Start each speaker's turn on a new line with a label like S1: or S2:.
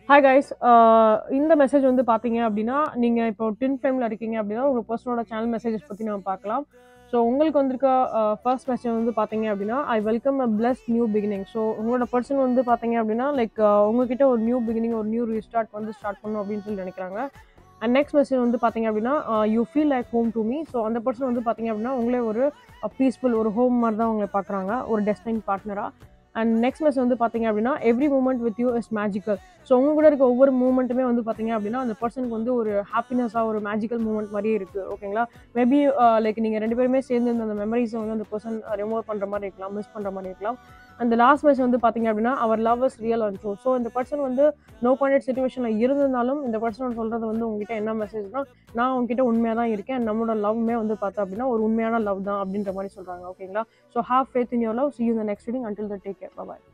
S1: hi guys இந்த message வந்து பார்த்தீங்க அப்படின்னா நீங்கள் இப்போ டின் ஃப்ளேமில் இருக்கீங்க அப்படின்னா உங்கள் பர்சனோட சேனல் மெசேஜஸ் பற்றி நம்ம பார்க்கலாம் ஸோ உங்களுக்கு வந்திருக்க ஃபர்ஸ்ட் மெசேஜ் வந்து பார்த்தீங்க அப்படின்னா I welcome a plus new beginning so உங்களோட பர்சன் வந்து பார்த்தீங்க அப்படின்னா லைக் உங்ககிட்ட ஒரு நியூ பிகினிங் ஒரு நியூ ரீஸ்டார்ட் வந்து ஸ்டார்ட் பண்ணணும் அப்படின்னு சொல்லி நினைக்கிறாங்க அண்ட் நெக்ஸ்ட் மெசேஜ் வந்து பார்த்தீங்க அப்படின்னா you feel like home to me so அந்த பர்சன் வந்து பார்த்தீங்க அப்படின்னா உங்களே ஒரு பீஸ்ஃபுல் ஒரு ஹோம் மாதிரி தான் உங்களை பார்க்குறாங்க ஒரு டெஸ்டைன் பார்ட்னராக அண்ட் நெக்ஸ்ட் மெசேஜ் வந்து பார்த்தீங்க அப்படின்னா every moment with you is magical so உங்க கூட இருக்க ஒவ்வொரு மூமெண்ட்டுமே வந்து பார்த்தீங்க அப்படின்னா அந்த பர்சனுக்கு வந்து ஒரு ஹாப்பினஸாக ஒரு மேஜிக்கல் மூமெண்ட் மாதிரியே இருக்குது ஓகேங்களா மேபி லைக் நீங்கள் ரெண்டு பேருமே சேர்ந்து இந்த அந்த மெமரிஸை வந்து அந்த பர்சன் ரிமூவ் பண்ணுற மாதிரி இருக்கலாம் மிஸ் பண்ணுற மாதிரி இருக்கலாம் அந்த லாஸ்ட் மெசேஜ் வந்து பார்த்தீங்க அப்படின்னா our love is real and true so இந்த பர்சன் வந்து நோ கான்டெக்ட் சுச்சுவேஷனில் இருந்திருந்தாலும் இந்த பர்சன் சொல்கிறது வந்து உங்ககிட்ட என்ன மெசேஜ்னா நான் உங்ககிட்ட உண்மையாக தான் இருக்கேன் நம்மளோட லவ்மே வந்து பார்த்தா அப்படின்னா ஒரு உண்மையான லவ் தான் அப்படின்ற மாதிரி சொல்கிறாங்க ஓகேங்களா so have faith in your love see you இந்த next reading until the take care bye